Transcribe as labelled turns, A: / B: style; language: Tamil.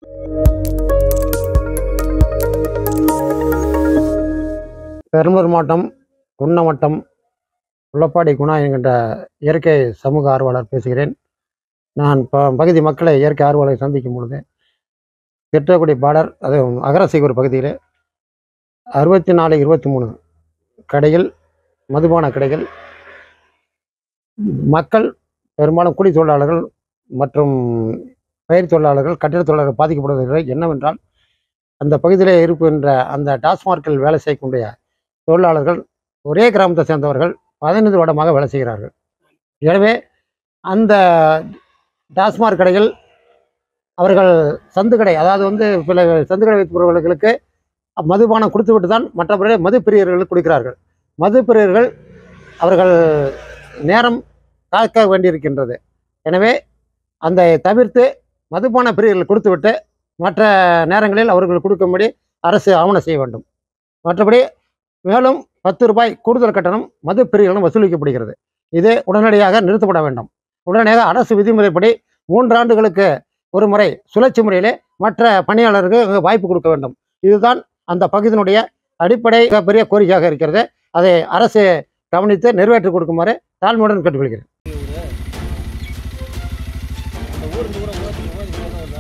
A: பெரம்பலூர் மாவட்டம் குன்னமட்டம் உள்ளப்பாடி குணா என்கின்ற இயற்கை சமூக ஆர்வலர் பேசுகிறேன் நான் ப பகுதி மக்களை இயற்கை ஆர்வலரை சந்திக்கும் பொழுது திட்டக்குடி பார்டர் அது அகரசீகூர் பகுதியில் அறுபத்தி நாலு இருபத்தி மூணு கடைகள் மதுபான கடைகள் மக்கள் பெரும்பாலும் கூலி தொழிலாளர்கள் மற்றும் பயிர் தொழிலாளர்கள் கட்டிட தொழிலாளர்கள் பாதிக்கப்படுவதில்லை என்னவென்றால் அந்த பகுதியில் இருக்கின்ற அந்த டாஸ்மார்க்கில் வேலை செய்யக்கூடிய தொழிலாளர்கள் ஒரே கிராமத்தை சேர்ந்தவர்கள் பதினைந்து வருடமாக வேலை செய்கிறார்கள் எனவே அந்த டாஸ்மார்க் கடைகள் அவர்கள் சந்து கடை அதாவது வந்து சில சந்து கடை வைப்பவர்களுக்கு மதுபானம் கொடுத்துவிட்டு தான் மற்றபடி மது பிரியர்கள் குடிக்கிறார்கள் மது பிரியர்கள் அவர்கள் நேரம் காக்க வேண்டியிருக்கின்றது எனவே அந்த தவிர்த்து மதுபான பிரியர்கள் கொடுத்துவிட்டு மற்ற நேரங்களில் அவர்கள் கொடுக்கும்படி அரசு ஆவணம் செய்ய வேண்டும் மற்றபடி மேலும் பத்து ரூபாய் கூடுதல் கட்டணம் மது பிரிவுகளும் வசூலிக்கப்படுகிறது இது உடனடியாக நிறுத்தப்பட வேண்டும் உடனடியாக அரசு விதிமுறைப்படி மூன்றாண்டுகளுக்கு ஒரு முறை சுழற்சி முறையிலே மற்ற பணியாளருக்கு அங்கு வாய்ப்பு கொடுக்க வேண்டும் இதுதான் அந்த பகுதியினுடைய அடிப்படை பெரிய கோரிக்கையாக இருக்கிறது அதை அரசு கவனித்து நிறைவேற்றி கொடுக்குமாறு தாழ்மையுடன் கேட்டுக்கொள்கிறேன்
B: அந்த ஊருக்கு கூட ஓதி ஓதி வருதா